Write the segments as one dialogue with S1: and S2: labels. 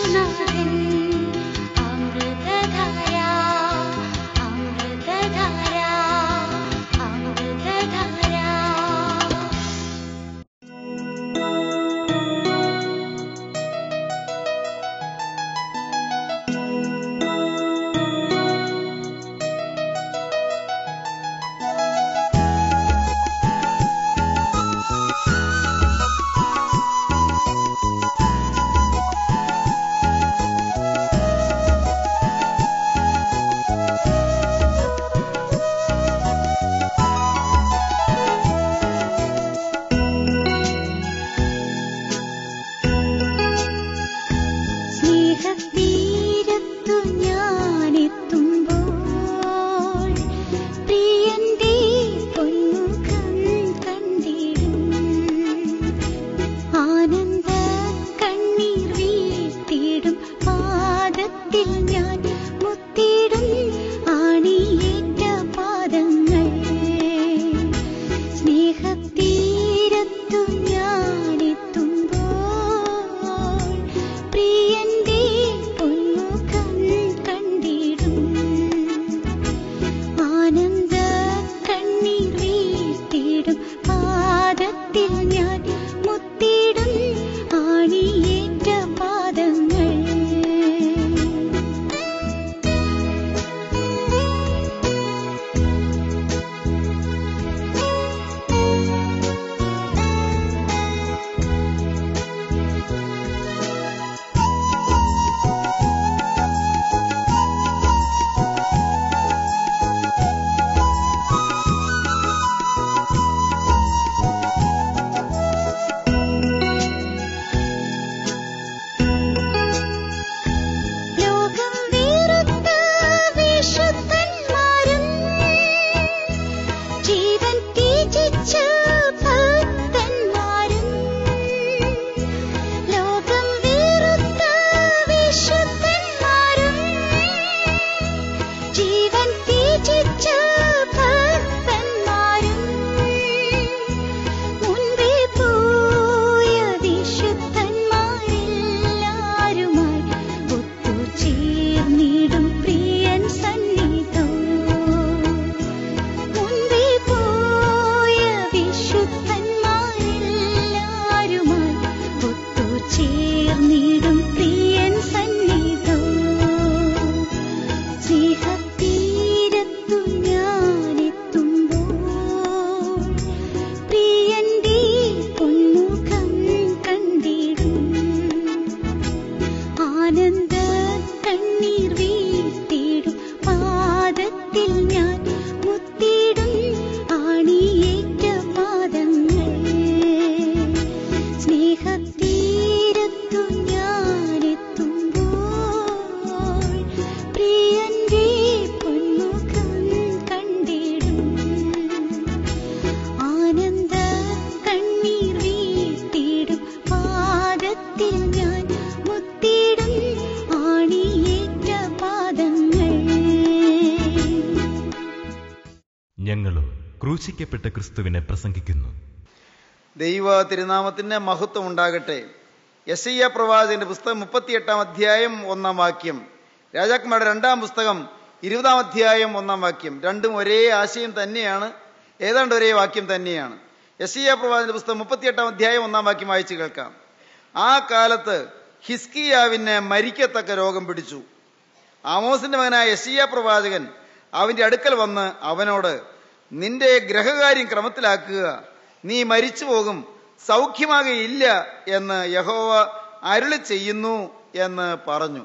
S1: യേശുനാഥൻ അമൃതധാര അമൃതധാര അമൃതധാര സ്നേഹത്തീരത്തു ഞാനെത്തുമ്പോൾ പ്രിയന്റെ പൊന്നുകം കണ്ടിടും ആനന്ദ കണ്ണീർ വീഴ്ത്തിടും പാദത്തിൽ ഞാൻ മുത്തിടും ആണിയേറ്റ പാദങ്ങൾ സ്നേഹത്തീരത്തു ഞാനെത്തുമ്പോൾ പ്രിയന്റെ പൊന്നുകം കണ്ടിടും ആനന്ദ കണ്ണീർ വീഴ്ത്തിടും പാദത്തിൽ ഞാൻ മുത്തിടും ആണിയേറ്റ പാദങ്ങൾ ലോകം വെറുത്ത വിശുദ്ധന്മാരും ജീവൻ ത്യജിച്ച ഭക്തന്മാരും ലോകം വെറുത്ത വിശുദ്ധന്മാരും ജീവൻ ത്യജിച്ച ഭക്തന്മാരും മുൻപേ പോയ വിശുദ്ധന്മാരെല്ലാരുമായി ഒത്തുചേർന്നിടും പ്രിയൻ സന്നിധം മുൻപേ പോയ വിശുദ്ധന്മാരെല്ലാരുമായി ഒത്തുചേർന്നിടും പ്രിയൻ സന്നിധം സ്നേഹത്തീരത്തു ഞാനെത്തുമ്പോൾ പ്രിയന്റെ പൊന്നുകം കണ്ടിടും ആനന്ദ കണ്ണീർ വീഴ്ത്തിടും പാദത്തിൽ ഞാൻ മുത്തിടും ആണിയേറ്റ പാദങ്ങൾ സ്നേഹത്തീരത്തു ഞാനെത്തുമ്പോൾ പ്രിയന്റെ പൊന്നുകം കണ്ടിടും ആനന്ദ കണ്ണീർ വീഴ്ത്തിടും പാദത്തിൽ ഞാൻ മുത്തിടും ആണിയേറ്റ പാദങ്ങൾ
S2: ഞങ്ങളോ ക്രൂശിക്കപ്പെട്ട ക്രിസ്തുവിനെ പ്രസംഗിക്കുന്നു
S3: ദൈവ തിരുനാമത്തിന് മഹത്വം ഉണ്ടാകട്ടെ എസ് ഐ പ്രവാചകന്റെ പുസ്തകം മുപ്പത്തിയെട്ടാം അധ്യായം ഒന്നാം വാക്യം രാജാക്കന്മാരുടെ രണ്ടാം പുസ്തകം ഇരുപതാം അധ്യായം ഒന്നാം വാക്യം രണ്ടും ഒരേ ആശയം തന്നെയാണ് ഏതാണ്ട് ഒരേ വാക്യം തന്നെയാണ് എസ് ഐ പ്രവാചകന്റെ പുസ്തകം മുപ്പത്തിയെട്ടാം അധ്യായം ഒന്നാം വാക്യം വായിച്ചു കേൾക്കാം ആ കാലത്ത് ഹിസ്കിയാവിന് മരിക്കത്തക്ക രോഗം പിടിച്ചു ആമോസിന്റെ മകനായ എസിയ പ്രവാചകൻ അവന്റെ അടുക്കൽ വന്ന് അവനോട് നിന്റെ ഗ്രഹകാര്യം ക്രമത്തിലാക്കുക നീ മരിച്ചു പോകും സൗഖ്യമാകയില്ല എന്ന് യഹോവ അരുളി ചെയ്യുന്നു എന്ന് പറഞ്ഞു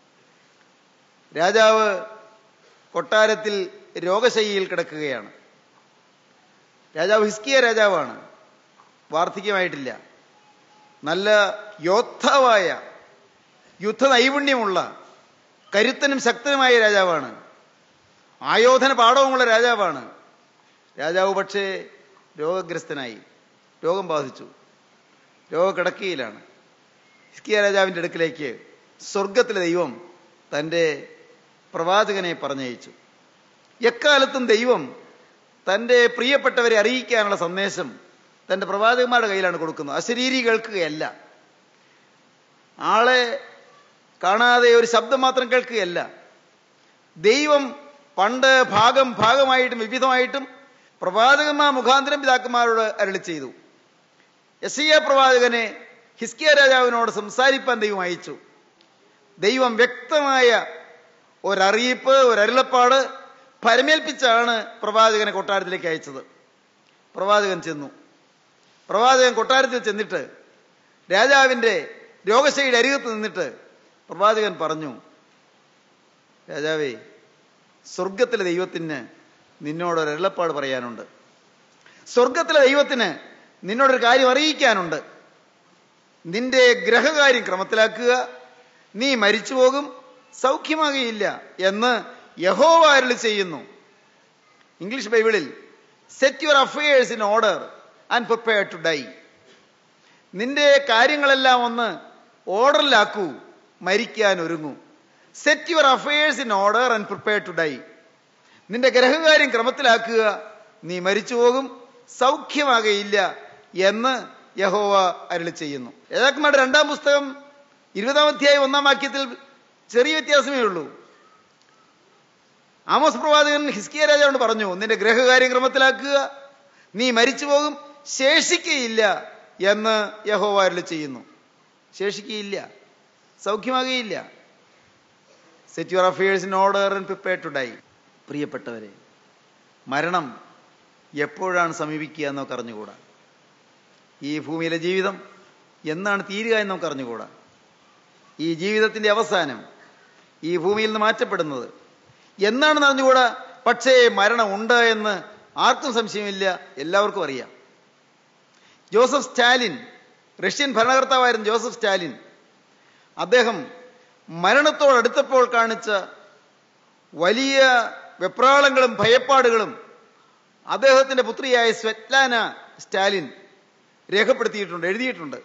S3: രാജാവ് കൊട്ടാരത്തിൽ രോഗശയ്യയിൽ കിടക്കുകയാണ് രാജാവ് ഹിസ്കിയ രാജാവാണ് വാർദ്ധക്യമായിട്ടില്ല നല്ല യോദ്ധാവായ യുദ്ധ നൈപുണ്യമുള്ള കരുത്തനും ശക്തനുമായ രാജാവാണ് ആയോധന പാഠവുമുള്ള രാജാവാണ് രാജാവ് പക്ഷേ രോഗഗ്രസ്തനായി രോഗം ബാധിച്ചു രോഗക്കിടക്കയിലാണ് ഹിസ്കിയ രാജാവിൻ്റെ അടുക്കിലേക്ക് സ്വർഗത്തിലെ ദൈവം തൻ്റെ പ്രവാചകനെ പറഞ്ഞയച്ചു എക്കാലത്തും ദൈവം തൻ്റെ പ്രിയപ്പെട്ടവരെ അറിയിക്കാനുള്ള സന്ദേശം തൻ്റെ പ്രവാചകന്മാരുടെ കയ്യിലാണ് കൊടുക്കുന്നത് അശരീരി കേൾക്കുകയല്ല ആളെ കാണാതെ ഒരു ശബ്ദം മാത്രം കേൾക്കുകയല്ല ദൈവം പണ്ട് ഭാഗം ഭാഗമായിട്ടും വിവിധമായിട്ടും പ്രവാചകന്മാർ മുഖാന്തരം പിതാക്കന്മാരോട് അരളി ചെയ്തു യസിയ പ്രവാചകനെ ഹിസ്കിയ രാജാവിനോട് സംസാരിപ്പാൻ ദൈവം അയച്ചു ദൈവം വ്യക്തമായ ഒരറിയിപ്പ് ഒരരുളപ്പാട് പരമേൽപ്പിച്ചാണ് പ്രവാചകനെ കൊട്ടാരത്തിലേക്ക് അയച്ചത് പ്രവാചകൻ ചെന്നു പ്രവാചകൻ കൊട്ടാരത്തിൽ ചെന്നിട്ട് രാജാവിൻ്റെ രോഗശൈലിയുടെ അരികത്ത് നിന്നിട്ട് പ്രവാചകൻ പറഞ്ഞു രാജാവേ സ്വർഗത്തിലെ ദൈവത്തിന് നിന്നോടൊരു എള്ളപ്പാട് പറയാനുണ്ട് സ്വർഗത്തിലെ ദൈവത്തിന് നിന്നോടൊരു കാര്യം അറിയിക്കാനുണ്ട് നിന്റെ ഗ്രഹകാര്യം ക്രമത്തിലാക്കുക നീ മരിച്ചു പോകും സൗഖ്യമാകുകയില്ല എന്ന് യഹോവ അരുളി ചെയ്യുന്നു ഇംഗ്ലീഷ് ബൈബിളിൽ set your affairs in order and prepare to die നിന്റെ കാര്യങ്ങളെല്ലാം ഒന്ന് ഓർഡറിലാക്കൂ മരിക്കാൻ ഒരുങ്ങൂ set your affairs in order and prepare to die നിന്റെ ഗ്രഹകാര്യം ക്രമത്തിലാക്കുക നീ മരിച്ചു പോകും സൗഖ്യമാകയില്ല എന്ന് യഹോവ അരുളി ചെയ്യുന്നു യഥാക്കന്മാരുടെ രണ്ടാം പുസ്തകം ഇരുപതാം അധ്യായം ഒന്നാം വാക്യത്തിൽ ചെറിയ വ്യത്യാസമേ ഉള്ളൂ ആമോസ് പ്രവാചകൻ ഹിസ്കിയ രാജാവിനോട് പറഞ്ഞു നിന്റെ ഗ്രഹകാര്യം ക്രമത്തിലാക്കുക നീ മരിച്ചു പോകും ശേഷിക്കയില്ല എന്ന് യഹോവ അരുളി ചെയ്യുന്നു ശേഷിക്കയില്ല സൗഖ്യമാകുകയില്ല set your affairs in order and prepare to die പ്രിയപ്പെട്ടവരെ മരണം എപ്പോഴാണ് സമീപിക്കുക എന്ന് നമുക്ക് അറിഞ്ഞുകൂടാ ഈ ഭൂമിയിലെ ജീവിതം എന്നാണ് തീരുക എന്ന് നമുക്ക് അറിഞ്ഞുകൂടാ ഈ ജീവിതത്തിന്റെ അവസാനം ഈ ഭൂമിയിൽ നിന്ന് മാറ്റപ്പെടുന്നത് എന്നാണെന്ന് അറിഞ്ഞുകൂടാ പക്ഷേ മരണം ഉണ്ട് എന്ന് ആർക്കും സംശയമില്ല എല്ലാവർക്കും അറിയാം ജോസഫ് സ്റ്റാലിൻ റഷ്യൻ ഭരണകർത്താവായിരുന്നു ജോസഫ് സ്റ്റാലിൻ അദ്ദേഹം മരണത്തോടടുത്തപ്പോൾ കാണിച്ച വലിയ വെപ്രാളങ്ങളും ഭയപ്പാടുകളും അദ്ദേഹത്തിന്റെ പുത്രിയായ സ്വെറ്റ്ലാന സ്റ്റാലിൻ രേഖപ്പെടുത്തിയിട്ടുണ്ട് എഴുതിയിട്ടുണ്ട്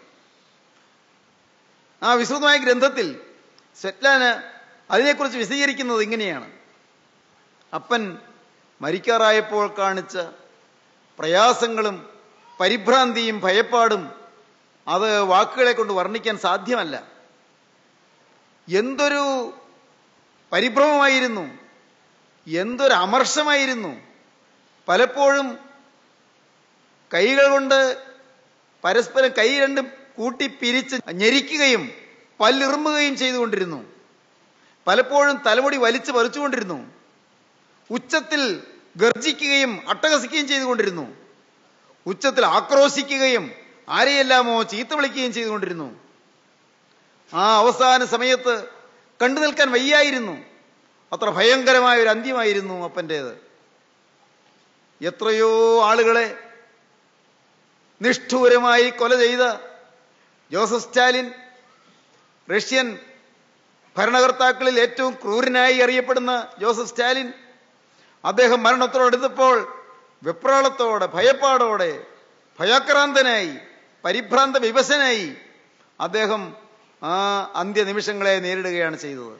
S3: ആ വിശദമായ ഗ്രന്ഥത്തിൽ സ്വെറ്റ്ലാന അതിനെക്കുറിച്ച് വിശദീകരിക്കുന്നത് ഇങ്ങനെയാണ് അപ്പൻ മരിക്കാറായപ്പോൾ കാണിച്ച പ്രയാസങ്ങളും പരിഭ്രാന്തിയും ഭയപ്പാടും അത് വാക്കുകളെ കൊണ്ട് വർണ്ണിക്കാൻ സാധ്യമല്ല എന്തൊരു പരിഭ്രമമായിരുന്നു എന്തൊരു അമർഷമായിരുന്നു പലപ്പോഴും കൈകൾ കൊണ്ട് പരസ്പരം കൈ രണ്ടും കൂട്ടി പിരിച്ച് ഞെരിക്കുകയും പല്ലിറുമ്പുകയും ചെയ്തുകൊണ്ടിരുന്നു പലപ്പോഴും തലമുടി വലിച്ചു പറിച്ചുകൊണ്ടിരുന്നു ഉച്ചത്തിൽ ഗർജിക്കുകയും അട്ടഹസിക്കുകയും ചെയ്തുകൊണ്ടിരുന്നു ഉച്ചത്തിൽ ആക്രോശിക്കുകയും ആരെയെല്ലാമോ ചീത്ത വിളിക്കുകയും ചെയ്തുകൊണ്ടിരുന്നു ആ അവസാന സമയത്ത് കണ്ടു നിൽക്കാൻ വയ്യായിരുന്നു അത്ര ഭയങ്കരമായ ഒരു അന്ത്യമായിരുന്നു അപ്പൻ്റേത് എത്രയോ ആളുകളെ നിഷ്ഠൂരമായി കൊല ചെയ്ത ജോസഫ് സ്റ്റാലിൻ റഷ്യൻ ഭരണകർത്താക്കളിൽ ഏറ്റവും ക്രൂരനായി അറിയപ്പെടുന്ന ജോസഫ് സ്റ്റാലിൻ അദ്ദേഹം മരണത്തോടടുത്തപ്പോൾ വെപ്രാളത്തോടെ ഭയപ്പാടോടെ ഭയാക്രാന്തനായി പരിഭ്രാന്ത വിവശനായി അദ്ദേഹം ആ അന്ത്യനിമിഷങ്ങളെ നേരിടുകയാണ് ചെയ്തത്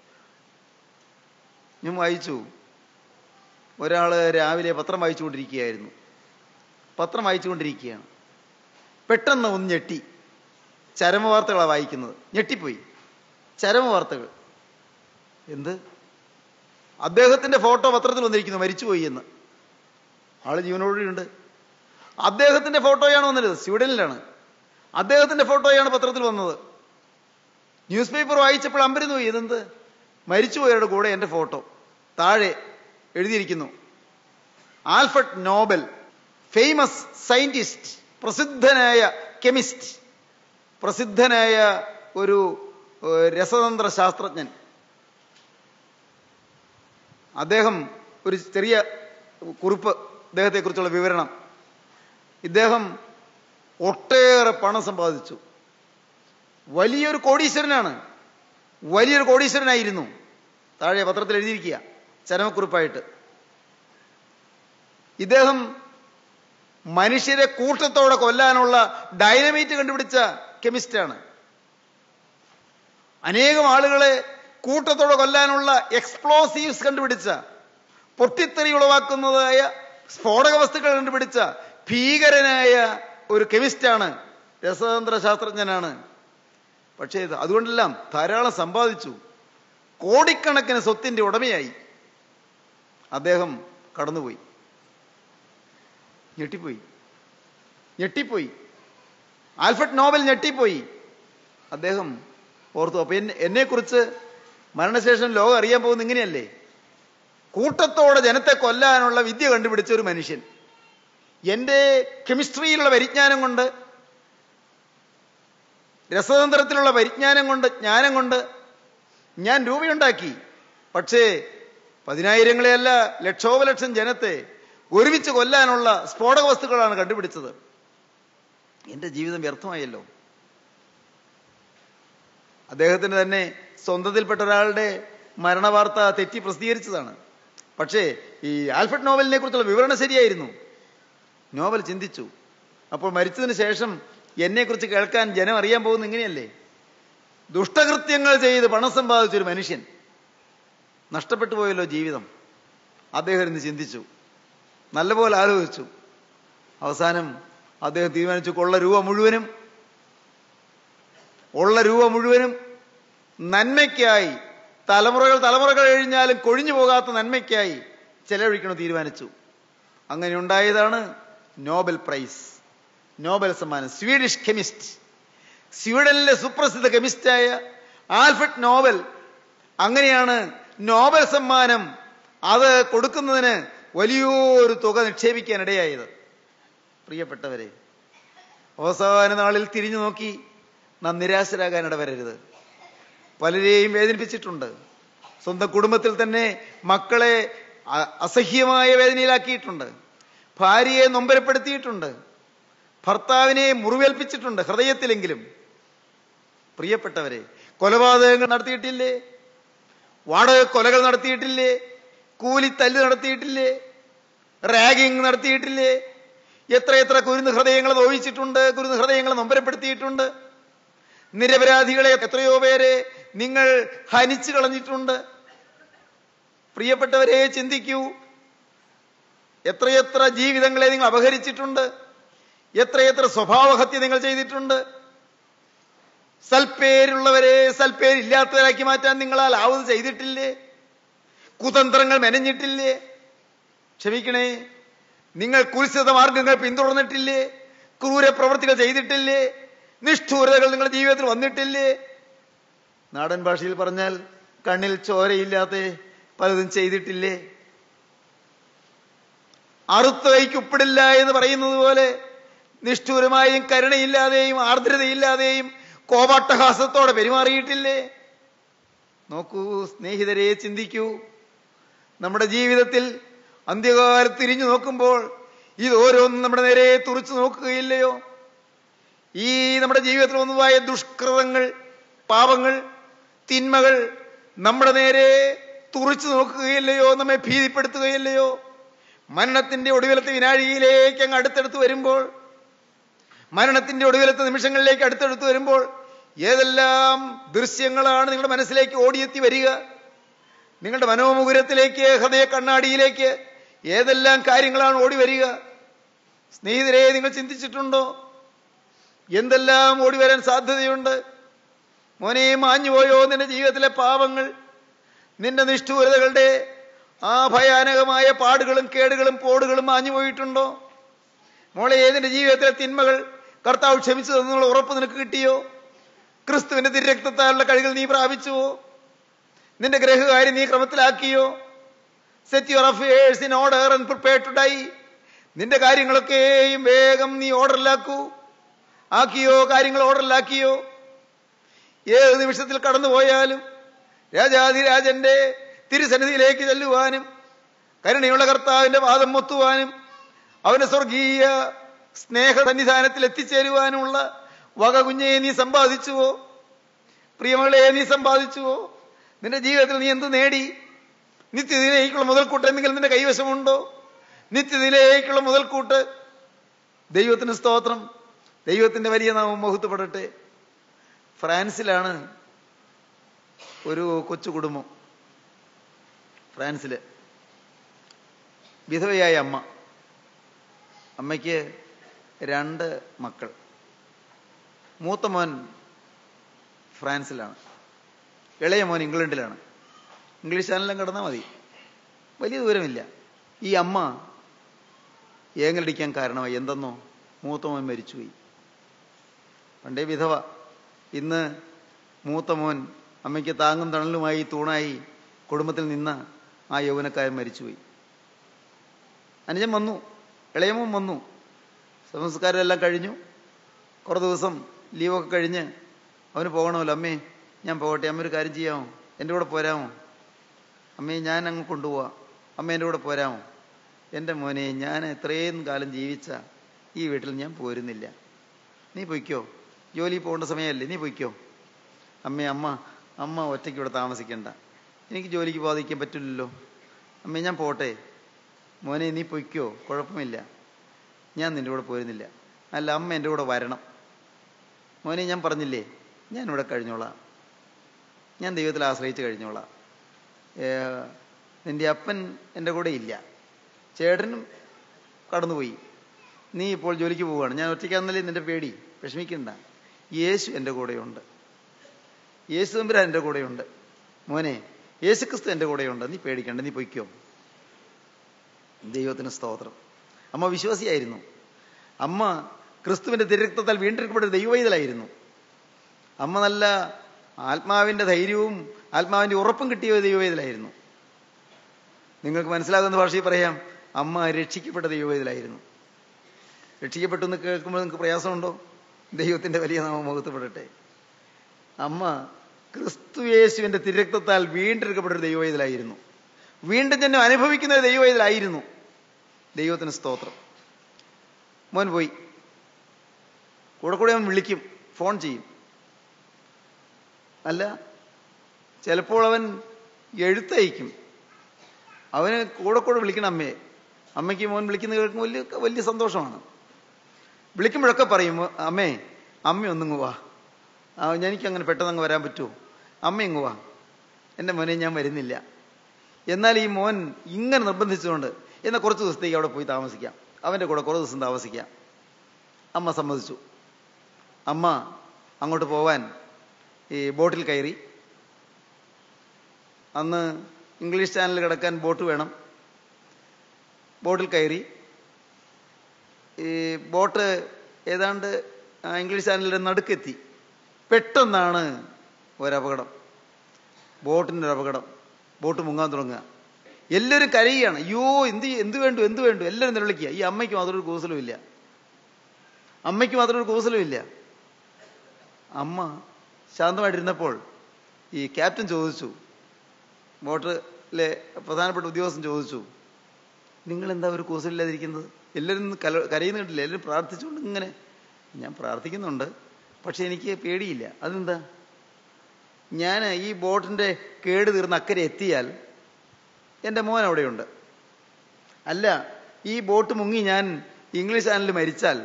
S3: ഞാൻ വായിച്ചു ഒരാള് രാവിലെ പത്രം വായിച്ചുകൊണ്ടിരിക്കുകയായിരുന്നു പത്രം വായിച്ചുകൊണ്ടിരിക്കുകയാണ് പെട്ടെന്ന് ഒന്ന് ഞെട്ടി ചരമവാർത്തകളാണ് വായിക്കുന്നത് ഞെട്ടിപ്പോയി ചരമവാർത്തകൾ എന്ത് അദ്ദേഹത്തിന്റെ ഫോട്ടോ പത്രത്തിൽ വന്നിരിക്കുന്നു മരിച്ചുപോയി എന്ന് ആള് ജീവനോടുണ്ട് അദ്ദേഹത്തിന്റെ ഫോട്ടോയാണ് വന്നത് സ്വീഡനിലാണ് അദ്ദേഹത്തിന്റെ ഫോട്ടോയാണ് പത്രത്തിൽ വന്നത് ന്യൂസ് പേപ്പർ വായിച്ചപ്പോൾ അമ്പരന്ന് പോയി ഇതെന്ത് മരിച്ചുപോയവരുടെ കൂടെ എൻ്റെ ഫോട്ടോ താഴെ എഴുതിയിരിക്കുന്നു ആൽഫർഡ് നോബൽ ഫേമസ് സയന്റിസ്റ്റ് പ്രസിദ്ധനായ കെമിസ്റ്റ് പ്രസിദ്ധനായ ഒരു ഏഹ്, രസതന്ത്ര ശാസ്ത്രജ്ഞൻ അദ്ദേഹം ഒരു ചെറിയ കുറിപ്പ് ഇദ്ദേഹത്തെക്കുറിച്ചുള്ള വിവരണം ഇദ്ദേഹം ഒട്ടേറെ പണം സമ്പാദിച്ചു വലിയൊരു കോടീശ്വരനാണ് വലിയൊരു കോടീശ്വരനായിരുന്നു താഴെ പത്രത്തിൽ എഴുതിയിരിക്കുക ചരമക്കുറിപ്പായിട്ട് ഇദ്ദേഹം മനുഷ്യരെ കൂട്ടത്തോടെ കൊല്ലാനുള്ള ഡൈനമൈറ്റ് കണ്ടുപിടിച്ച കെമിസ്റ്റാണ് അനേകം ആളുകളെ കൂട്ടത്തോടെ കൊല്ലാനുള്ള എക്സ്പ്ലോസീവ്സ് കണ്ടുപിടിച്ച പൊട്ടിത്തെറി ഉളവാക്കുന്നതായ സ്ഫോടക വസ്തുക്കൾ കണ്ടുപിടിച്ച ഭീകരനായ ഒരു കെമിസ്റ്റാണ് രസതന്ത്ര ശാസ്ത്രജ്ഞനാണ് പക്ഷേ ഇത് അതുകൊണ്ടെല്ലാം ധാരാളം സമ്പാദിച്ചു കോടിക്കണക്കിന് സ്വത്തിന്റെ ഉടമയായി അദ്ദേഹം കടന്നുപോയി ഞെട്ടിപ്പോയി ഞെട്ടിപ്പോയി ആൽഫ്രഡ് നോബൽ ഞെട്ടിപ്പോയി അദ്ദേഹം ഓർത്തു അപ്പൊ എന്നെ എന്നെക്കുറിച്ച് മരണശേഷം ലോകം അറിയാൻ പോകുന്ന ഇങ്ങനെയല്ലേ കൂട്ടത്തോടെ ജനത്തെ കൊല്ലാനുള്ള വിദ്യ കണ്ടുപിടിച്ച ഒരു മനുഷ്യൻ എൻ്റെ കെമിസ്ട്രിയിലുള്ള പരിജ്ഞാനം കൊണ്ട് രസതന്ത്രത്തിലുള്ള പരിജ്ഞാനം കൊണ്ട് ജ്ഞാനം കൊണ്ട് ഞാൻ രൂപയുണ്ടാക്കി പക്ഷേ പതിനായിരങ്ങളെയല്ല ലക്ഷോപലക്ഷം ജനത്തെ ഒരുമിച്ച് കൊല്ലാനുള്ള സ്ഫോടക വസ്തുക്കളാണ് കണ്ടുപിടിച്ചത് എന്റെ ജീവിതം വ്യർത്ഥമായല്ലോ അദ്ദേഹത്തിന് തന്നെ സ്വന്തത്തിൽപ്പെട്ട ഒരാളുടെ മരണവാർത്ത തെറ്റി പ്രസിദ്ധീകരിച്ചതാണ് പക്ഷേ ഈ ആൽഫ്രഡ് നോവലിനെ കുറിച്ചുള്ള വിവരണം ശരിയായിരുന്നു നോവൽ ചിന്തിച്ചു അപ്പോൾ മരിച്ചതിന് ശേഷം എന്നെക്കുറിച്ച് കേൾക്കാൻ ജനം അറിയാൻ പോകുന്ന ഇങ്ങനെയല്ലേ ദുഷ്ടകൃത്യങ്ങൾ ചെയ്ത് പണം സമ്പാദിച്ച ഒരു മനുഷ്യൻ നഷ്ടപ്പെട്ടു പോയല്ലോ ജീവിതം അദ്ദേഹം ഇന്ന് ചിന്തിച്ചു നല്ലപോലെ ആലോചിച്ചു അവസാനം അദ്ദേഹം തീരുമാനിച്ചു കൊള്ള രൂപ മുഴുവനും ഉള്ള രൂപ മുഴുവനും നന്മയ്ക്കായി തലമുറകൾ തലമുറകൾ കഴിഞ്ഞാലും കൊഴിഞ്ഞു പോകാത്ത നന്മയ്ക്കായി ചെലവഴിക്കണം തീരുമാനിച്ചു അങ്ങനെ ഉണ്ടായതാണ് നോബൽ പ്രൈസ് നോബൽ സമ്മാനം സ്വീഡിഷ് കെമിസ്റ്റ് സ്വീഡനിലെ സുപ്രസിദ്ധ കെമിസ്റ്റായ ആൽഫ്രഡ് നോബൽ അങ്ങനെയാണ് നോബൽ സമ്മാനം അത് കൊടുക്കുന്നതിന് വലിയൊരു തുക നിക്ഷേപിക്കാനിടയായത് പ്രിയപ്പെട്ടവരെ അവസാന നാളിൽ തിരിഞ്ഞു നോക്കി നാം നിരാശരാകാൻ ഇടവരരുത് പലരെയും വേദനിപ്പിച്ചിട്ടുണ്ട് സ്വന്തം കുടുംബത്തിൽ തന്നെ മക്കളെ അ- അസഹ്യമായ വേദനയിലാക്കിയിട്ടുണ്ട് ഭാര്യയെ നൊമ്പരപ്പെടുത്തിയിട്ടുണ്ട് ഭർത്താവിനെ മുറിവേൽപ്പിച്ചിട്ടുണ്ട് ഹൃദയത്തിലെങ്കിലും പ്രിയപ്പെട്ടവരെ കൊലപാതകങ്ങൾ നടത്തിയിട്ടില്ലേ വാടക കൊലകൾ നടത്തിയിട്ടില്ലേ കൂലിത്തല്ല് നടത്തിയിട്ടില്ലേ റാഗിങ് നടത്തിയിട്ടില്ലേ എത്ര എത്ര കുരുന്ന് ഹൃദയങ്ങളെ നോവിച്ചിട്ടുണ്ട് കുരുന്ന് ഹൃദയങ്ങളെ നൊമ്പരപ്പെടുത്തിയിട്ടുണ്ട് നിരപരാധികളെ എത്രയോ പേരെ നിങ്ങൾ ഹനിച്ചു കളഞ്ഞിട്ടുണ്ട് പ്രിയപ്പെട്ടവരെ ചിന്തിക്കൂ എത്രയെത്ര ജീവിതങ്ങളെ നിങ്ങൾ അപഹരിച്ചിട്ടുണ്ട് എത്രയെത്ര സ്വഭാവഹത്യ നിങ്ങൾ ചെയ്തിട്ടുണ്ട് സൽപ്പേരുള്ളവരെ സൽപ്പേരില്ലാത്തവരാക്കി മാറ്റാൻ നിങ്ങളാൽ ആവത് ചെയ്തിട്ടില്ലേ കുതന്ത്രങ്ങൾ മെനഞ്ഞിട്ടില്ലേ ക്ഷമിക്കണേ നിങ്ങൾ കുൽസിത മാർഗങ്ങൾ പിന്തുടർന്നിട്ടില്ലേ ക്രൂര പ്രവൃത്തികൾ ചെയ്തിട്ടില്ലേ നിഷ്ഠൂരതകൾ നിങ്ങളുടെ ജീവിതത്തിൽ വന്നിട്ടില്ലേ നാടൻ ഭാഷയിൽ പറഞ്ഞാൽ കണ്ണിൽ ചോരയില്ലാതെ പലതും ചെയ്തിട്ടില്ലേ അറുത്ത കൈക്ക് ഉപ്പിടില്ല എന്ന് പറയുന്നത് പോലെ നിഷ്ഠൂരമായും കരുണയില്ലാതെയും ആർദ്രതയില്ലാതെയും കോപാട്ടഹാസത്തോടെ പെരുമാറിയിട്ടില്ലേ നോക്കൂ സ്നേഹിതരെ ചിന്തിക്കൂ നമ്മുടെ ജീവിതത്തിൽ അന്ത്യകാലത്ത് തിരിഞ്ഞു നോക്കുമ്പോൾ ഇത് ഓരോന്നും നമ്മുടെ നേരെ തുറച്ചു നോക്കുകയില്ലയോ ഈ നമ്മുടെ ജീവിതത്തിൽ ഒന്നുമായ ദുഷ്കൃതങ്ങൾ പാപങ്ങൾ തിന്മകൾ നമ്മുടെ നേരെ തുറച്ചു നോക്കുകയില്ലയോ നമ്മെ ഭീതിപ്പെടുത്തുകയില്ലയോ മരണത്തിന്റെ ഒടുവിലത്തെ വിനാഴികയിലേക്ക് അങ്ങ് അടുത്തടുത്ത് വരുമ്പോൾ മരണത്തിന്റെ ഒടുവിലത്തെ നിമിഷങ്ങളിലേക്ക് അടുത്തടുത്ത് വരുമ്പോൾ ഏതെല്ലാം ദൃശ്യങ്ങളാണ് നിങ്ങളുടെ മനസ്സിലേക്ക് ഓടിയെത്തി വരിക നിങ്ങളുടെ മനോമുകുരത്തിലേക്ക് ഹൃദയ കണ്ണാടിയിലേക്ക് ഏതെല്ലാം കാര്യങ്ങളാണ് ഓടി വരിക സ്നേഹിതരെ നിങ്ങൾ ചിന്തിച്ചിട്ടുണ്ടോ എന്തെല്ലാം ഓടി വരാൻ സാധ്യതയുണ്ട് മോനെ മാഞ്ഞുപോയോ നിന്റെ ജീവിതത്തിലെ പാപങ്ങൾ നിന്റെ നിഷ്ഠൂരതകളുടെ ആ ഭയാനകമായ പാടുകളും കേടുകളും പോടുകളും മാഞ്ഞു പോയിട്ടുണ്ടോ മോളെ നിന്റെ ജീവിതത്തിലെ തിന്മകൾ കർത്താവ് ക്ഷമിച്ചു തന്നുള്ള ഉറപ്പ് നിനക്ക് കിട്ടിയോ ക്രിസ്തുവിന്റെ തിരക്തത്താലുള്ള കഴികൾ നീ പ്രാപിച്ചുവോ നിന്റെ ഗ്രഹകാര്യം നീ ക്രമത്തിലാക്കിയോ set your affairs in order and prepare to die നിന്റെ കാര്യങ്ങളൊക്കെയും വേഗം നീ ഓർഡറിലാക്കൂ ആക്കിയോ കാര്യങ്ങൾ ഓർഡറിലാക്കിയോ ഏത് നിമിഷത്തിൽ കടന്നുപോയാലും രാജാതിരാജന്റെ തിരുസന്നിധിയിലേക്ക് ചെല്ലുവാനും കരുണയുള്ള കർത്താവിന്റെ പാദം മൊത്തുവാനും അവന്റെ സ്വർഗീയ സ്നേഹ സന്നിധാനത്തിൽ എത്തിച്ചേരുവാനുമുള്ള വക കുഞ്ഞെ നീ സമ്പാദിച്ചുവോ പ്രിയമകളെ നീ സമ്പാദിച്ചുവോ നിന്റെ ജീവിതത്തിൽ നീ എന്ത് നേടി നിത്യതയിലേക്കുള്ള മുതൽക്കൂട്ട് എന്തെങ്കിലും നിന്റെ കൈവശമുണ്ടോ നിത്യതയിലേക്കുള്ള മുതൽക്കൂട്ട് ദൈവത്തിന് സ്തോത്രം ദൈവത്തിന്റെ വലിയ നാമം മഹത്വപ്പെടട്ടെ ഫ്രാൻസിലാണ് ഒരു കൊച്ചു കുടുംബം ഫ്രാൻസില് വിധവയായ അമ്മ അമ്മയ്ക്ക് രണ്ട് മക്കൾ മൂത്ത മോൻ ഫ്രാൻസിലാണ് ഇളയ മോൻ ഇംഗ്ലണ്ടിലാണ് ഇംഗ്ലീഷ് ചാനലിലും കിടന്നാൽ മതി വലിയ ദൂരമില്ല ഈ അമ്മ ഏങ്ങലടിക്കാൻ കാരണമായി എന്തെന്നോ മൂത്ത മോൻ മരിച്ചുപോയി പണ്ടേ വിധവ ഇന്ന് മൂത്ത മോൻ അമ്മയ്ക്ക് താങ്ങും തണലുമായി തൂണായി കുടുംബത്തിൽ നിന്ന് ആ യൗവനക്കാരൻ മരിച്ചുപോയി അനുജൻ വന്നു ഇളയമോൻ വന്നു സംസ്കാരമെല്ലാം കഴിഞ്ഞു കുറേ ദിവസം ലീവൊക്കെ കഴിഞ്ഞ് അവന് പോകണമല്ലോ അമ്മേ ഞാൻ പോകട്ടെ അമ്മ ഒരു കാര്യം ചെയ്യാമോ എൻ്റെ കൂടെ പോരാമോ അമ്മേ ഞാൻ അങ്ങ് കൊണ്ടുപോവാം അമ്മ എൻ്റെ കൂടെ പോരാമോ എൻ്റെ മോനെ ഞാൻ എത്രയും കാലം ജീവിച്ച ഈ വീട്ടിൽ ഞാൻ പോരുന്നില്ല നീ പൊയ്ക്കോ ജോലി പോകേണ്ട സമയമല്ലേ നീ പൊയ്ക്കോ അമ്മേ അമ്മ അമ്മ ഒറ്റയ്ക്ക് ഇവിടെ താമസിക്കണ്ട എനിക്ക് ജോലിക്ക് ബാധിക്കാൻ പറ്റില്ലല്ലോ അമ്മേ ഞാൻ പോട്ടെ മോനെ നീ പൊയ്ക്കോ കുഴപ്പമില്ല ഞാൻ നിൻ്റെ കൂടെ പോരുന്നില്ല അല്ല അമ്മ എൻ്റെ കൂടെ വരണം മോനെ ഞാൻ പറഞ്ഞില്ലേ ഞാൻ ഇവിടെ കഴിഞ്ഞോളാം ഞാൻ ദൈവത്തിൽ ആശ്രയിച്ച് കഴിഞ്ഞോളാം ഏ, നിന്റെ അപ്പൻ എൻ്റെ കൂടെ ഇല്ല ചേട്ടനും കടന്നുപോയി നീ ഇപ്പോൾ ജോലിക്ക് പോവുകയാണ് ഞാൻ ഒറ്റയ്ക്കാന്നല്ലേ നിന്റെ പേടി വിഷമിക്കണ്ട യേശു എൻ്റെ കൂടെയുണ്ട് യേശു തമ്പുരാൻ എൻ്റെ കൂടെയുണ്ട് മോനെ യേശു ക്രിസ്തു എൻ്റെ കൂടെയുണ്ട് നീ പേടിക്കണ്ട നീ പൊയ്ക്കോ ദൈവത്തിന് സ്തോത്രം അമ്മ വിശ്വാസിയായിരുന്നു അമ്മ ക്രിസ്തുവിന്റെ തിരക്തത്താൽ വീണ്ടെടുക്കപ്പെട്ട ദൈവവൈതലായിരുന്നു അമ്മ നല്ല ആത്മാവിന്റെ ധൈര്യവും ആത്മാവിന്റെ ഉറപ്പും കിട്ടിയ ഒരു ദൈവവൈതലായിരുന്നു നിങ്ങൾക്ക് മനസ്സിലാകുന്ന ഭാഷയിൽ പറയാം അമ്മ രക്ഷിക്കപ്പെട്ട ദൈവവൈതലായിരുന്നു രക്ഷിക്കപ്പെട്ടു എന്ന് കേൾക്കുമ്പോൾ നിങ്ങൾക്ക് പ്രയാസമുണ്ടോ ദൈവത്തിന്റെ വലിയ നാമം മുഖത്തുപെടട്ടെ അമ്മ ക്രിസ്തു യേശുവിന്റെ തിരക്തത്താൽ വീണ്ടെടുക്കപ്പെട്ട ഒരു ദൈവവൈതലായിരുന്നു വീണ്ടും ജന്മം അനുഭവിക്കുന്ന ഒരു ദൈവവൈതലായിരുന്നു ദൈവത്തിന് സ്തോത്രം മോൻ പോയി കൂടെ കൂടെ അവൻ വിളിക്കും ഫോൺ ചെയ്യും അല്ല ചിലപ്പോൾ അവൻ എഴുത്തയക്കും അവന് കൂടെ കൂടെ വിളിക്കണം അമ്മയെ അമ്മയ്ക്ക് മോൻ വിളിക്കുന്ന കേൾക്കുമ്പോൾ വലിയ വലിയ സന്തോഷമാണ് വിളിക്കുമ്പോഴൊക്കെ പറയും അമ്മേ അമ്മ ഒന്നിങ്ങ് വാ ആ, എനിക്ക് അങ്ങനെ പെട്ടെന്ന് അങ്ങ് വരാൻ പറ്റുമോ അമ്മ ഇങ്ങ് വാ എൻ്റെ മോനെ ഞാൻ വരുന്നില്ല എന്നാൽ ഈ മോൻ ഇങ്ങനെ നിർബന്ധിച്ചുകൊണ്ട് എന്നാൽ കുറച്ച് ദിവസത്തേക്ക് അവിടെ പോയി താമസിക്കാം അവൻ്റെ കൂടെ കുറച്ച് ദിവസം താമസിക്കാം അമ്മ സമ്മതിച്ചു അമ്മ അങ്ങോട്ട് പോവാൻ ഈ ബോട്ടിൽ കയറി അന്ന് ഇംഗ്ലീഷ് ചാനൽ കിടക്കാൻ ബോട്ട് വേണം ബോട്ടിൽ കയറി ഈ ബോട്ട് ഏതാണ്ട് ആ ഇംഗ്ലീഷ് ചാനലിൻ്റെ നടുക്കെത്തി പെട്ടെന്നാണ് ഒരപകടം ബോട്ടിൻ്റെ ഒരു അപകടം ബോട്ട് മുങ്ങാൻ തുടങ്ങുക എല്ലാവരും കരയുകയാണ് അയ്യോ എന്ത് ചെയ്യ- എന്ത് വേണ്ടു എന്ത് വേണ്ടു എല്ലാവരും നിലവിളിക്കുക ഈ അമ്മയ്ക്ക് മാത്രം ഒരു കൂസലും ഇല്ല അമ്മയ്ക്ക് മാത്രം ഒരു കൂസലും ഇല്ല അമ്മ ശാന്തമായിട്ടിരുന്നപ്പോൾ ഈ ക്യാപ്റ്റൻ ചോദിച്ചു ബോട്ടിലെ പ്രധാനപ്പെട്ട ഉദ്യോഗസ്ഥൻ ചോദിച്ചു നിങ്ങൾ എന്താ ഒരു കൂസലില്ലാതിരിക്കുന്നത് എല്ലാവരും കല കരയുന്ന കണ്ടില്ല എല്ലാവരും പ്രാർത്ഥിച്ചുകൊണ്ട് ഇങ്ങനെ ഞാൻ പ്രാർത്ഥിക്കുന്നുണ്ട് പക്ഷെ എനിക്ക് പേടിയില്ല അതെന്താ ഞാൻ ഈ ബോട്ടിന്റെ കേട് തീർന്ന് അക്കരെ എത്തിയാൽ എൻ്റെ മോൻ അവിടെയുണ്ട് അല്ല ഈ ബോട്ട് മുങ്ങി ഞാൻ ഇംഗ്ലീഷ് ചാനലിൽ മരിച്ചാൽ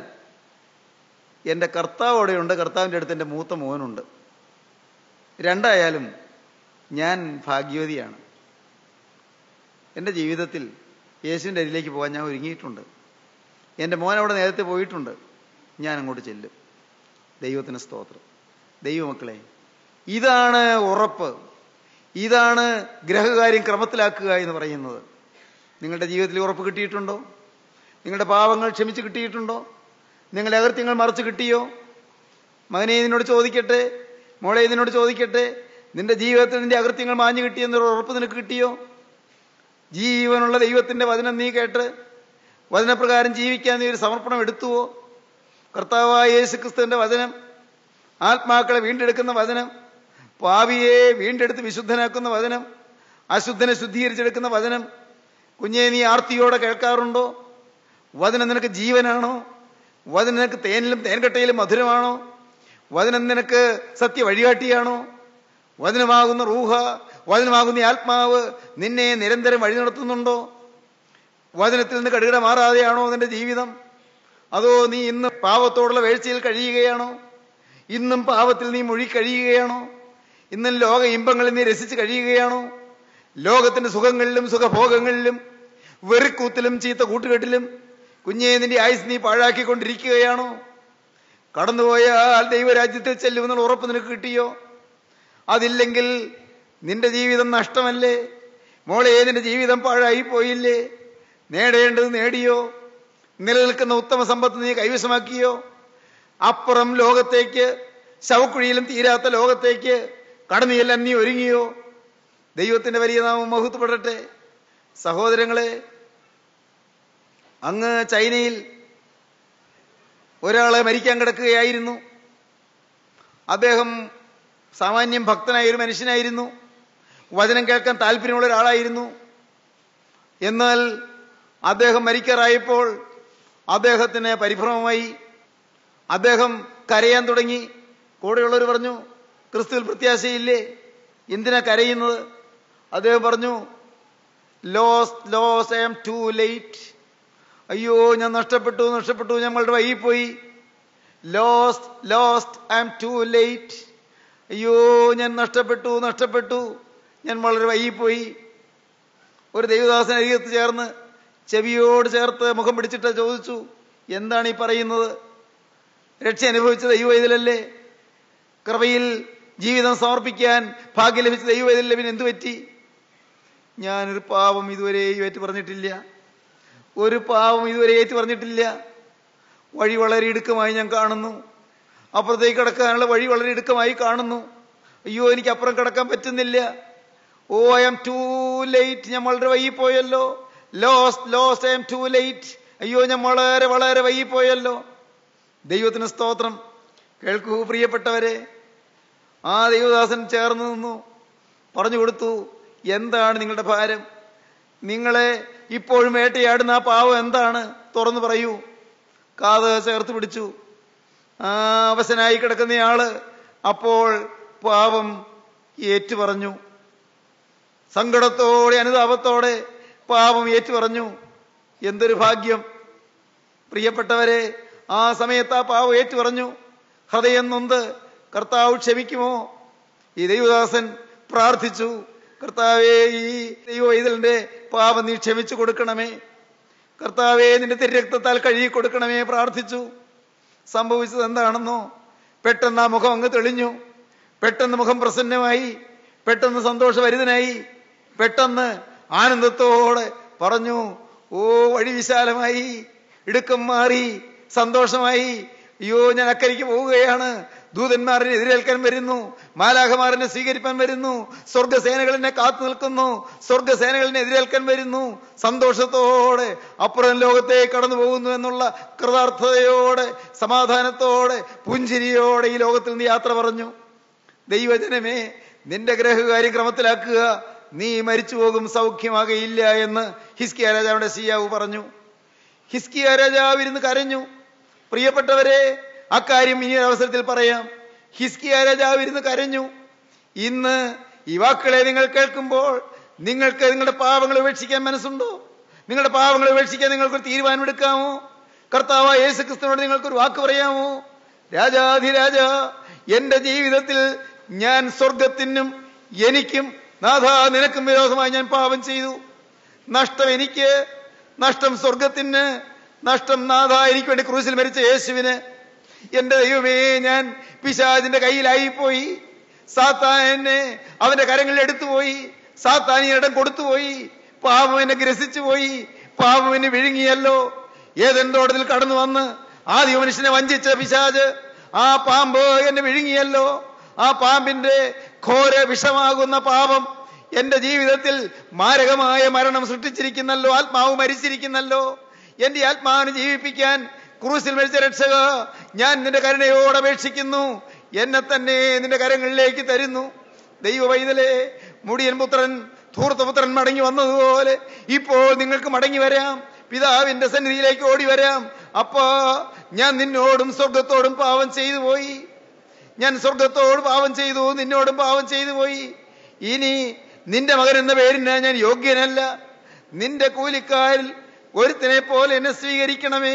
S3: എൻ്റെ കർത്താവ് അവിടെയുണ്ട് കർത്താവിൻ്റെ അടുത്ത് എൻ്റെ മൂത്ത മോനുണ്ട് രണ്ടായാലും ഞാൻ ഭാഗ്യവതിയാണ് എൻ്റെ ജീവിതത്തിൽ യേശുവിൻ്റെ അരിയിലേക്ക് പോകാൻ ഞാൻ ഒരുങ്ങിയിട്ടുണ്ട് എൻ്റെ മോൻ അവിടെ നേരത്തെ പോയിട്ടുണ്ട് ഞാൻ അങ്ങോട്ട് ചെല്ലും ദൈവത്തിന് സ്തോത്രം ദൈവമക്കളെ ഇതാണ് ഉറപ്പ് ഇതാണ് ഗ്രഹകാര്യം ക്രമത്തിലാക്കുക എന്ന് പറയുന്നത് നിങ്ങളുടെ ജീവിതത്തിൽ ഉറപ്പ് കിട്ടിയിട്ടുണ്ടോ നിങ്ങളുടെ പാവങ്ങൾ ക്ഷമിച്ച് കിട്ടിയിട്ടുണ്ടോ നിങ്ങളുടെ അകൃത്യങ്ങൾ മറച്ചു കിട്ടിയോ മകനെ ഇതിനോട് ചോദിക്കട്ടെ മോളെ ഇതിനോട് ചോദിക്കട്ടെ നിന്റെ ജീവിതത്തിൽ നിന്റെ അകൃത്യങ്ങൾ മാഞ്ഞു കിട്ടിയെന്നൊരു ഉറപ്പ് നിനക്ക് കിട്ടിയോ ജീവനുള്ള ദൈവത്തിന്റെ വചനം നീ കേട്ട് വചനപ്രകാരം ജീവിക്കാൻ നീ ഒരു സമർപ്പണം എടുത്തുവോ കർത്താവായ യേശു ക്രിസ്തുവിന്റെ വചനം ആത്മാക്കളെ വീണ്ടെടുക്കുന്ന വചനം പാവിയെ വീണ്ടെടുത്ത് വിശുദ്ധനാക്കുന്ന വചനം അശുദ്ധനെ ശുദ്ധീകരിച്ചെടുക്കുന്ന വചനം കുഞ്ഞെ നീ ആർത്തിയോടെ കേൾക്കാറുണ്ടോ വചനം നിനക്ക് ജീവനാണോ വചനം നിനക്ക് തേനിലും തേൻകട്ടയിലും മധുരമാണോ വചനം നിനക്ക് സത്യ വഴികാട്ടിയാണോ വചനമാകുന്ന റൂഹ വചനമാകുന്ന ഈ ആത്മാവ് നിന്നെ നിരന്തരം വഴി നടത്തുന്നുണ്ടോ വചനത്തിൽ നിന്ന് കടുകിട മാറാതെയാണോ നിന്റെ ജീവിതം അതോ നീ ഇന്ന് പാവത്തോടുള്ള വീഴ്ചയിൽ കഴിയുകയാണോ ഇന്നും പാവത്തിൽ നീ മൊഴി കഴിയുകയാണോ ഇന്നും ലോക ഇമ്പങ്ങളിൽ നീ രസിച്ച് കഴിയുകയാണോ ലോകത്തിന്റെ സുഖങ്ങളിലും സുഖഭോഗങ്ങളിലും വെറിക്കൂത്തിലും ചീത്ത കൂട്ടുകെട്ടിലും കുഞ്ഞേ നിന്റെ ആയുസ് നീ പാഴാക്കിക്കൊണ്ടിരിക്കുകയാണോ കടന്നുപോയാൽ ദൈവരാജ്യത്തിൽ ചെല്ലുമെന്നുള്ള ഉറപ്പ് നിനക്ക് കിട്ടിയോ അതില്ലെങ്കിൽ നിന്റെ ജീവിതം നഷ്ടമല്ലേ മോളെ നിന്റെ ജീവിതം പാഴായി പോയില്ലേ നേടേണ്ടത് നേടിയോ നിലനിൽക്കുന്ന ഉത്തമ സമ്പത്ത് നീ കൈവശമാക്കിയോ അപ്പുറം ലോകത്തേക്ക് ശവക്കുഴിയിലും തീരാത്ത ലോകത്തേക്ക് കടന്നിയെല്ലാം നീ ഒരുങ്ങിയോ ദൈവത്തിന്റെ വലിയ നാമം മഹത്വപ്പെടട്ടെ സഹോദരങ്ങളെ അങ്ങ് ചൈനയിൽ ഒരാളെ മരിക്കാൻ കിടക്കുകയായിരുന്നു അദ്ദേഹം സാമാന്യം ഭക്തനായ ഒരു മനുഷ്യനായിരുന്നു വചനം കേൾക്കാൻ താല്പര്യമുള്ള ഒരാളായിരുന്നു എന്നാൽ അദ്ദേഹം മരിക്കാറായപ്പോൾ അദ്ദേഹത്തിന് പരിഭ്രമമായി അദ്ദേഹം കരയാൻ തുടങ്ങി കൂടെയുള്ളവർ പറഞ്ഞു ക്രിസ്തുവിൽ പ്രത്യാശയില്ലേ എന്തിനാ കരയുന്നത് അദ്ദേഹം പറഞ്ഞു lost lost I am too late അയ്യോ ഞാൻ നഷ്ടപ്പെട്ടു നഷ്ടപ്പെട്ടു ഞങ്ങളുടെ വൈകിപ്പോയി lost lost I am too late അയ്യോ ഞാൻ നഷ്ടപ്പെട്ടു നഷ്ടപ്പെട്ടു ഞാൻ വളരെ വൈകിപ്പോയി ഒരു ദൈവദാസൻ അരികത്ത് ചേർന്ന് ചെവിയോട് ചേർത്ത് മുഖം പിടിച്ചിട്ട് ചോദിച്ചു എന്താണ് ഈ പറയുന്നത് രക്ഷ അനുഭവിച്ച ദൈവം ഇതിലല്ലേ കൃപയിൽ ജീവിതം സമർപ്പിക്കാൻ ഭാഗ്യം ലഭിച്ച ദൈവം ഇതിലെ പിന്നെ എന്തു പറ്റി ഞാനൊരു പാവം ഇതുവരെ ഏറ്റു പറഞ്ഞിട്ടില്ല ഒരു പാവം ഇതുവരെ ഏറ്റു പറഞ്ഞിട്ടില്ല വഴി വളരെ ഇടുക്കമായി ഞാൻ കാണുന്നു അപ്പുറത്തേക്ക് കിടക്കാനുള്ള വഴി വളരെ ഇടുക്കമായി കാണുന്നു അയ്യോ എനിക്ക് അപ്പുറം കിടക്കാൻ പറ്റുന്നില്ല oh I am too late ഞാൻ വളരെ വൈകിപ്പോയല്ലോ lost lost I am too late അയ്യോ ഞാൻ വളരെ വളരെ വൈകിപ്പോയല്ലോ ദൈവത്തിന് സ്തോത്രം കേൾക്കൂ പ്രിയപ്പെട്ടവരെ ആ ദൈവദാസൻ ചേർന്ന് നിന്നു പറഞ്ഞു കൊടുത്തു എന്താണ് നിങ്ങളുടെ ഭാരം നിങ്ങളെ ഇപ്പോഴും വേട്ടയാടുന്ന ആ പാവം എന്താണ് തുറന്നു പറയൂ കാത് ചേർത്ത് പിടിച്ചു ആ അവശനായി കിടക്കുന്നയാള് അപ്പോൾ പാവം ഏറ്റു പറഞ്ഞു സങ്കടത്തോടെ അനുതാപത്തോടെ പാപം ഏറ്റു പറഞ്ഞു എന്തൊരു ഭാഗ്യം പ്രിയപ്പെട്ടവരെ ആ സമയത്ത് ആ പാവം ഏറ്റു പറഞ്ഞു ഹൃദയം നൊന്ത് കർത്താവ് ക്ഷമിക്കുമോ ഈ ദൈവദാസൻ പ്രാർത്ഥിച്ചു കർത്താവേ ഈ ദൈവ ഇതിലിന്റെ പാപം നീ ക്ഷമിച്ചു കൊടുക്കണമേ കർത്താവേ നിന്റെ തിരക്തത്താൽ കഴുകി കൊടുക്കണമേ പ്രാർത്ഥിച്ചു സംഭവിച്ചത് എന്താണെന്നോ പെട്ടെന്ന് ആ മുഖം അങ്ങ് തെളിഞ്ഞു പെട്ടെന്ന് മുഖം പ്രസന്നമായി പെട്ടെന്ന് സന്തോഷഭരിതനായി പെട്ടെന്ന് ആനന്ദത്തോടെ പറഞ്ഞു ഓ വഴി വിശാലമായി ഇടുക്കം മാറി സന്തോഷമായി അയ്യോ ഞാൻ അക്കരയ്ക്ക് പോവുകയാണ് ദൂതന്മാരിനെ എതിരേൽക്കാൻ വരുന്നു മാലാഖമാരനെ സ്വീകരിക്കാൻ വരുന്നു സ്വർഗസേനകളിനെ കാത്തു നിൽക്കുന്നു സ്വർഗസേനകളിനെ എതിരേൽക്കാൻ വരുന്നു സന്തോഷത്തോടെ അപ്പുറം ലോകത്തേക്ക് കടന്നു പോകുന്നു എന്നുള്ള കൃതാർത്ഥതയോടെ സമാധാനത്തോടെ പുഞ്ചിരിയോടെ ഈ ലോകത്തിൽ നിന്ന് യാത്ര പറഞ്ഞു ദൈവജനമേ നിന്റെ ഗ്രഹകാര്യം ക്രമത്തിലാക്കുക നീ മരിച്ചു പോകും സൗഖ്യമാകയില്ല എന്ന് ഹിസ്കിയ രാജാവിന്റെ സിയാവ് പറഞ്ഞു ഹിസ്കിയ രാജാവ് ഇരുന്ന് കരഞ്ഞു പ്രിയപ്പെട്ടവരെ അക്കാര്യം ഈ അവസരത്തിൽ പറയാം ഹിസ്കിയ രാജാവ് ഇരുന്ന് കരഞ്ഞു ഇന്ന് ഈ വാക്കുകളെ നിങ്ങൾ കേൾക്കുമ്പോൾ നിങ്ങൾക്ക് നിങ്ങളുടെ പാവങ്ങൾ ഉപേക്ഷിക്കാൻ മനസ്സുണ്ടോ നിങ്ങളുടെ പാവങ്ങൾ ഉപേക്ഷിക്കാൻ നിങ്ങൾക്ക് തീരുമാനമെടുക്കാമോ കർത്താവ് യേശു ക്രിസ്തുവിനോട് നിങ്ങൾക്കൊരു വാക്ക് പറയാമോ രാജാധിരാജ എന്റെ ജീവിതത്തിൽ ഞാൻ സ്വർഗത്തിനും എനിക്കും നാഥ നിനക്കും വിരോധമായി ഞാൻ പാപം ചെയ്തു നഷ്ടം എനിക്ക് നഷ്ടം സ്വർഗത്തിന് നഷ്ടം നാഥ എനിക്ക് വേണ്ടി ക്രൂസിൽ മരിച്ച യേശുവിന് എന്റെ ദൈവമേ ഞാൻ പിശാജിന്റെ കയ്യിലായിപ്പോയി സാത്താൻ എന്നെ അവന്റെ കരങ്ങളിൽ എടുത്തുപോയി സാത്താൻ ഈ ഇടം കൊടുത്തുപോയി പാപം എന്നെ ഗ്രസിച്ചു പോയി പാപം എന്നെ വിഴുങ്ങിയല്ലോ ഏതെന്തോടത്തിൽ കടന്നു വന്ന് ആദ്യ മനുഷ്യനെ വഞ്ചിച്ച പിശാജ് ആ പാമ്പ് എന്നെ വിഴുങ്ങിയല്ലോ ആ പാമ്പിന്റെ ഘോര വിഷമാകുന്ന പാപം എന്റെ ജീവിതത്തിൽ മാരകമായ മരണം സൃഷ്ടിച്ചിരിക്കുന്നല്ലോ ആത്മാവ് മരിച്ചിരിക്കുന്നല്ലോ എന്റെ ആത്മാവിനെ ജീവിപ്പിക്കാൻ ക്രൂസിൽ മരിച്ച രക്ഷക ഞാൻ നിന്റെ കരുണയോട് അപേക്ഷിക്കുന്നു എന്നെ തന്നെ നിന്റെ കരങ്ങളിലേക്ക് തരുന്നു ദൈവ വൈതലേ മുടിയൻ പുത്രൻ ധൂർത്തപുത്രൻ മടങ്ങി വന്നതുപോലെ ഇപ്പോൾ നിങ്ങൾക്ക് മടങ്ങി വരാം പിതാവിന്റെ സന്നിധിയിലേക്ക് ഓടി വരാം അപ്പാ ഞാൻ നിന്നോടും സ്വർഗത്തോടും പാവം ചെയ്തു പോയി ഞാൻ സ്വർഗത്തോട് പാവം ചെയ്തു നിന്നോടും പാവം ചെയ്തു പോയി ഇനി നിന്റെ മകൻ എന്ന പേരിന് ഞാൻ യോഗ്യനല്ല നിന്റെ കൂലിക്കാരിൽ ഒരുത്തിനെ പോലെ എന്നെ സ്വീകരിക്കണമേ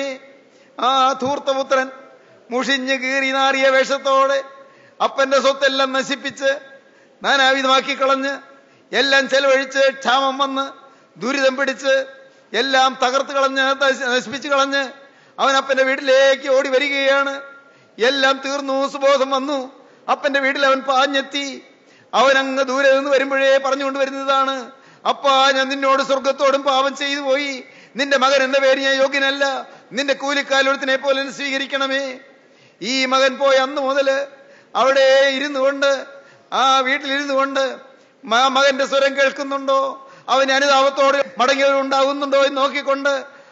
S3: ആ ധൂർത്തപുത്രൻ മുഷിഞ്ഞ് കീറി നാറിയ വേഷത്തോടെ അപ്പന്റെ സ്വത്തെല്ലാം നശിപ്പിച്ച് നാനാവിധമാക്കി കളഞ്ഞ് എല്ലാം ചെലവഴിച്ച് ക്ഷാമം വന്ന് ദുരിതം പിടിച്ച് എല്ലാം തകർത്ത് കളഞ്ഞ് നശി- നശിപ്പിച്ച് കളഞ്ഞ് അവൻ അപ്പന്റെ വീട്ടിലേക്ക് ഓടി വരികയാണ് എല്ലാം തീർന്നു സുബോധം വന്നു അപ്പന്റെ വീട്ടിൽ അവൻ പാഞ്ഞെത്തി അവൻ അങ്ങ് ദൂരെ നിന്ന് വരുമ്പോഴേ പറഞ്ഞുകൊണ്ട് വരുന്നതാണ് അപ്പാ ഞാൻ നിന്നോട് സ്വർഗത്തോടും പാപം ചെയ്തു പോയി നിന്റെ മകൻ എന്ന പേര് ഞാൻ യോഗ്യനല്ല നിന്റെ കൂലിക്കാലൊരുത്തിനെ പോലെ എന്നെ സ്വീകരിക്കണമേ ഈ മകൻ പോയ അന്ന് മുതല് അവിടെ ഇരുന്നു കൊണ്ട് ആ വീട്ടിലിരുന്നു കൊണ്ട് മ- മകന്റെ സ്വരം കേൾക്കുന്നുണ്ടോ അവന് അനുതാപത്തോടെ മടങ്ങിയവരുണ്ടാകുന്നുണ്ടോ എന്ന് നോക്കിക്കൊണ്ട്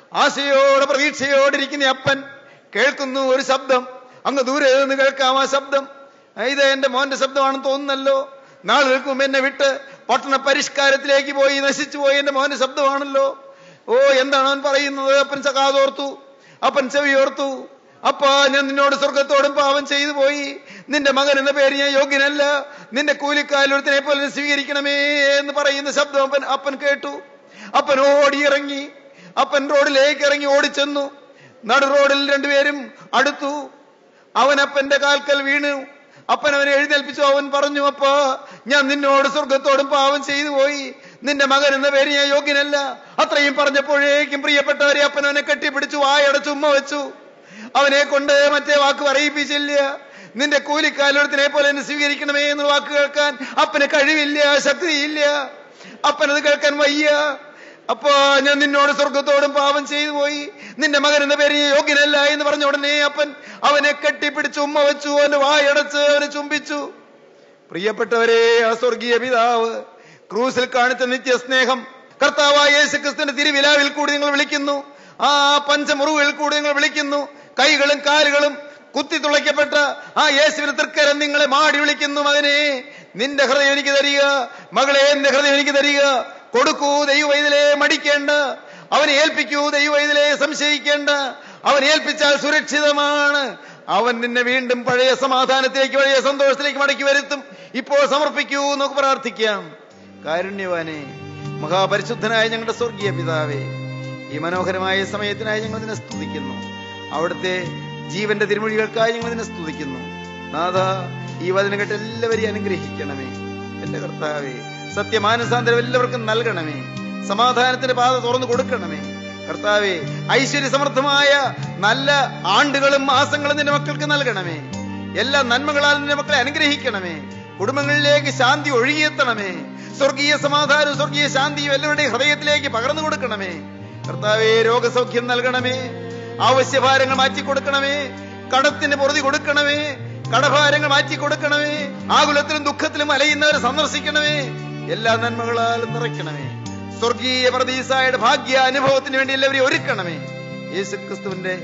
S3: ആശയോടെ പ്രതീക്ഷയോടെ ഇരിക്കുന്ന ഈ അപ്പൻ കേൾക്കുന്നു ഒരു ശബ്ദം അങ്ങ് ദൂരെ നിന്ന് കേൾക്കാം ആ ശബ്ദം ആ, ഇത് എന്റെ മോന്റെ ശബ്ദമാണെന്ന് തോന്നുന്നല്ലോ നാളുകൾക്ക് മുമ്പ് എന്നെ വിട്ട് പട്ടണ പരിഷ്കാരത്തിലേക്ക് പോയി നശിച്ചു പോയി എന്റെ മോന്റെ ശബ്ദമാണല്ലോ ഓ എന്താണ് അവൻ പറയുന്നത് അപ്പൻ സകാതോർത്തു അപ്പൻ ചെവിയോർത്തു അപ്പ ഞാൻ നിന്നോട് സ്വർഗത്തോടും പാപം ചെയ്തു പോയി നിന്റെ മകൻ എന്ന പേര് ഞാൻ യോഗ്യനല്ല നിന്റെ കൂലിക്കാലൊരുത്തിനെ പോലെ എന്നെ സ്വീകരിക്കണമേ എന്ന് പറയുന്ന ശബ്ദം അപ്പൻ അപ്പൻ കേട്ടു അപ്പൻ ഓടിയിറങ്ങി അപ്പൻ റോഡിലേക്ക് ഇറങ്ങി ഓടിച്ചെന്നു നടു റോഡിൽ രണ്ടുപേരും അടുത്തു അവൻ അപ്പന്റെ കാൽക്കൽ വീണു അപ്പൻ അവനെ എഴുന്നേൽപ്പിച്ചു അവൻ പറഞ്ഞു അപ്പ ഞാൻ നിന്നോട് സ്വർഗത്തോടും പാവം ചെയ്തു പോയി നിന്റെ മകൻ എന്ന പേര് ഞാൻ യോഗ്യനല്ല അത്രയും പറഞ്ഞപ്പോഴേക്കും പ്രിയപ്പെട്ടവരെ അപ്പൻ അവനെ കെട്ടിപ്പിടിച്ചു വായടച്ചു ഉമ്മ വെച്ചു അവനെ കൊണ്ട് മറ്റേ വാക്ക് പറയിപ്പിച്ചില്ല നിന്റെ കൂലിക്കാലത്തിനെ പോലെ എന്നെ സ്വീകരിക്കണമേ എന്ന് വാക്ക് കേൾക്കാൻ അപ്പന് കഴിവില്ല ശക്തിയില്ല അപ്പനത് കേൾക്കാൻ വയ്യ അപ്പോ ഞാൻ നിന്നോട് സ്വർഗത്തോടും പാപം ചെയ്തു പോയി നിന്റെ മകൻ എന്ന പേര് ഞാൻ യോഗ്യനല്ല എന്ന് പറഞ്ഞ ഉടനെ അപ്പൻ അവനെ കെട്ടിപ്പിടിച്ച് ഉമ്മ വെച്ചു അവന്റെ വായടച്ച് അവനെ ചുംബിച്ചു പ്രിയപ്പെട്ടവരെ ആ സ്വർഗീയ പിതാവ് ക്രൂസിൽ കാണിച്ച നിത്യസ്നേഹം കർത്താവായ യേശു ക്രിസ്തുവിന്റെ തിരുവിലാവിൽ കൂടി നിങ്ങൾ വിളിക്കുന്നു ആ പഞ്ചമുറിവുകളിൽ കൂടി നിങ്ങൾ വിളിക്കുന്നു കൈകളും കാലുകളും കുത്തി തുളയ്ക്കപ്പെട്ട ആ യേശുവിന് തൃക്കരം നിങ്ങളെ മാടി വിളിക്കുന്നു മകനെ നിന്റെ ഹൃദയം എനിക്ക് തരിക മകളെ എന്റെ ഹൃദയം എനിക്ക് തരിക കൊടുക്കൂ ദൈവവൈതലെ മടിക്കേണ്ട അവനെ ഏൽപ്പിക്കൂ ദൈവവൈതലെ സംശയിക്കേണ്ട അവൻ ഏൽപ്പിച്ചാൽ സുരക്ഷിതമാണ് അവൻ നിന്നെ വീണ്ടും പഴയ സമാധാനത്തിലേക്ക് പഴയ സന്തോഷത്തിലേക്ക് മടക്കി വരുത്തും ഇപ്പോൾ സമർപ്പിക്കൂ നമുക്ക് പ്രാർത്ഥിക്കാം കാരുണ്യവാനെ മഹാപരിശുദ്ധനായ ഞങ്ങളുടെ സ്വർഗീയ പിതാവേ ഈ മനോഹരമായ സമയത്തിനായി ഞങ്ങൾ നിന്നെ സ്തുതിക്കുന്നു അവിടുത്തെ ജീവന്റെ തിരുമൊഴികൾക്കായി ഞങ്ങൾ നിന്നെ സ്തുതിക്കുന്നു നാഥ ഈ വചനം കേട്ട് എല്ലാവരെയും അനുഗ്രഹിക്കണമേ എന്റെ കർത്താവേ സത്യമാനസാന്തരം എല്ലാവർക്കും നൽകണമേ സമാധാനത്തിന്റെ പാത തുറന്നു കൊടുക്കണമേ കർത്താവേ ഐശ്വര്യ സമൃദ്ധമായ നല്ല ആണ്ടുകളും മാസങ്ങളും നിന്റെ മക്കൾക്ക് നൽകണമേ എല്ലാ നന്മകളാൽ നിന്റെ മക്കളെ അനുഗ്രഹിക്കണമേ കുടുംബങ്ങളിലേക്ക് ശാന്തി ഒഴുകിയെത്തണമേ സ്വർഗീയ സമാധാനവും സ്വർഗീയ ശാന്തിയും എല്ലാവരുടെയും ഹൃദയത്തിലേക്ക് പകർന്നു കൊടുക്കണമേ കർത്താവേ രോഗസൗഖ്യം നൽകണമേ ആവശ്യഭാരങ്ങൾ മാറ്റി കൊടുക്കണമേ കടത്തിന് പൊറുതി കൊടുക്കണമേ കടഭാരങ്ങൾ മാറ്റി കൊടുക്കണമേ ആകുലത്തിലും ദുഃഖത്തിലും അലയുന്നവരെ സന്ദർശിക്കണമേ എല്ലാ നന്മകളാലും നിറയ്ക്കണമേ സ്വർഗീയ പ്രതീസായുടെ ഭാഗ്യ അനുഭവത്തിന് വേണ്ടി എല്ലാവരെയും ഒരുക്കണമേ യേശു ക്രിസ്തുവിന്റെ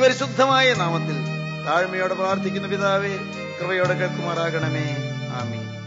S3: അതിപരിശുദ്ധമായ നാമത്തിൽ താഴ്മയോടെ പ്രാർത്ഥിക്കുന്ന പിതാവേ കൃപയോടെ കേൾക്കുമാറാകണമേ ആമീൻ